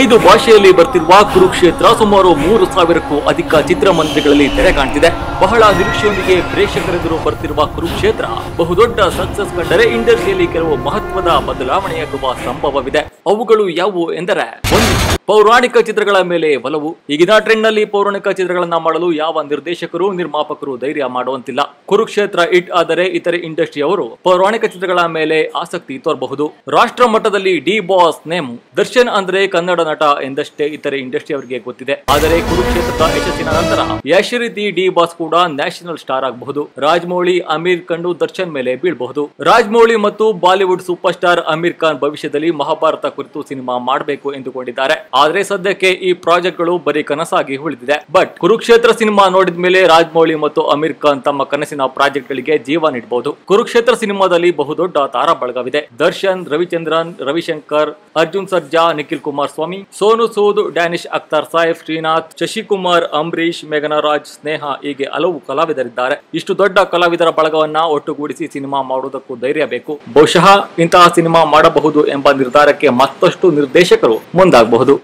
ಐದು ಭಾಷೆಯಲ್ಲಿ ಬರ್ತಿರುವ ಕುರುಕ್ಷೇತ್ರ ಸುಮಾರು ಮೂರು ಸಾವಿರಕ್ಕೂ ಅಧಿಕ ಚಿತ್ರಮಂದಿರಗಳಲ್ಲಿ ತೆರೆ ಕಾಣ್ತಿದೆ ಬಹಳ ನಿರೀಕ್ಷೆಯೊಂದಿಗೆ ಪ್ರೇಕ್ಷಕರೆದುರು ಬರ್ತಿರುವ ಕುರುಕ್ಷೇತ್ರ ಬಹುದೊಡ್ಡ ಸಕ್ಸಸ್ ಕಂಡರೆ ಇಂಡಸ್ಟ್ರಿಯಲ್ಲಿ ಕೆಲವು ಮಹತ್ವದ ಬದಲಾವಣೆಯಾಗುವ ಸಂಭವವಿದೆ ಅವುಗಳು ಯಾವುವು ಎಂದರೆ ಒಂದು ಪೌರಾಣಿಕ ಚಿತ್ರಗಳ ಮೇಲೆ ಒಲವು ಈಗಿನ ಟ್ರೆಂಡ್ ನಲ್ಲಿ ಪೌರಾಣಿಕ ಚಿತ್ರಗಳನ್ನ ಮಾಡಲು ಯಾವ ನಿರ್ದೇಶಕರು ನಿರ್ಮಾಪಕರು ಧೈರ್ಯ ಮಾಡುವಂತಿಲ್ಲ ಕುರುಕ್ಷೇತ್ರ ಇಟ್ ಆದರೆ ಇತರೆ ಇಂಡಸ್ಟ್ರಿಯವರು ಪೌರಾಣಿಕ ಚಿತ್ರಗಳ ಮೇಲೆ ಆಸಕ್ತಿ ತೋರಬಹುದು ರಾಷ್ಟ್ರ ಮಟ್ಟದಲ್ಲಿ ಡಿ ಬಾಸ್ ನೇಮ್ ದರ್ಶನ್ ಅಂದ್ರೆ ಕನ್ನಡ ನಟ ಎಂದಷ್ಟೇ ಇತರೆ ಇಂಡಸ್ಟ್ರಿ ಅವರಿಗೆ ಗೊತ್ತಿದೆ ಆದರೆ ಕುರುಕ್ಷೇತ್ರದ ಯಶಸ್ಸಿನ ನಂತರ ಯಶ್ ರೀತಿ ಡಿ ಬಾಸ್ ಕೂಡ ನ್ಯಾಷನಲ್ ಸ್ಟಾರ್ ಆಗಬಹುದು ರಾಜಮೌಳಿ ಅಮೀರ್ ಕಣ್ಣು ದರ್ಶನ್ ಮೇಲೆ ಬೀಳಬಹುದು ರಾಜಮೌಳಿ ಮತ್ತು ಬಾಲಿವುಡ್ ಸೂಪರ್ ಸ್ಟಾರ್ ಅಮೀರ್ ಖಾನ್ ಭವಿಷ್ಯದಲ್ಲಿ ಮಹಾಭಾರತ ಕುರಿತು ಸಿನಿಮಾ ಮಾಡಬೇಕು ಎಂದುಕೊಂಡಿದ್ದಾರೆ ಆದ್ರೆ ಸದ್ಯಕ್ಕೆ ಈ ಪ್ರಾಜೆಕ್ಟ್ ಗಳು ಬರೀ ಕನಸಾಗಿ ಉಳಿದಿದೆ ಬಟ್ ಕುರುಕ್ಷೇತ್ರ ಸಿನಿಮಾ ನೋಡಿದ ಮೇಲೆ ರಾಜಮೌಳಿ ಮತ್ತು ಅಮೀರ್ ಖಾನ್ ತಮ್ಮ ಕನಸಿನ ಪ್ರಾಜೆಕ್ಟ್ ಗಳಿಗೆ ಜೀವ ನೀಡಬಹುದು ಕುರುಕ್ಷೇತ್ರ ಸಿನಿಮಾದಲ್ಲಿ ಬಹುದೊಡ್ಡ ತಾರಾ ಬಳಗವಿದೆ ದರ್ಶನ್ ರವಿಚಂದ್ರನ್ ರವಿಶಂಕರ್ ಅರ್ಜುನ್ ಸರ್ಜಾ ನಿಖಿಲ್ ಕುಮಾರ್ ಸ್ವಾಮಿ ಸೋನು ಸೂದ್ ಡ್ಯಾನಿಶ್ ಅಖ್ತರ್ ಸಾಯಿಫ್ ಶ್ರೀನಾಥ್ ಶಶಿಕುಮಾರ್ ಅಂಬರೀಶ್ ಮೇಘನರಾಜ್ ಸ್ನೇಹ ಹೀಗೆ ಹಲವು ಕಲಾವಿದರಿದ್ದಾರೆ ಇಷ್ಟು ದೊಡ್ಡ ಕಲಾವಿದರ ಬಳಗವನ್ನ ಒಟ್ಟುಗೂಡಿಸಿ ಸಿನಿಮಾ ಮಾಡುವುದಕ್ಕೂ ಧೈರ್ಯ ಬೇಕು ಬಹುಶಃ ಇಂತಹ ಸಿನಿಮಾ ಮಾಡಬಹುದು ಎಂಬ ನಿರ್ಧಾರಕ್ಕೆ ಮತ್ತಷ್ಟು ನಿರ್ದೇಶಕರು ಮುಂದಾಗಬಹುದು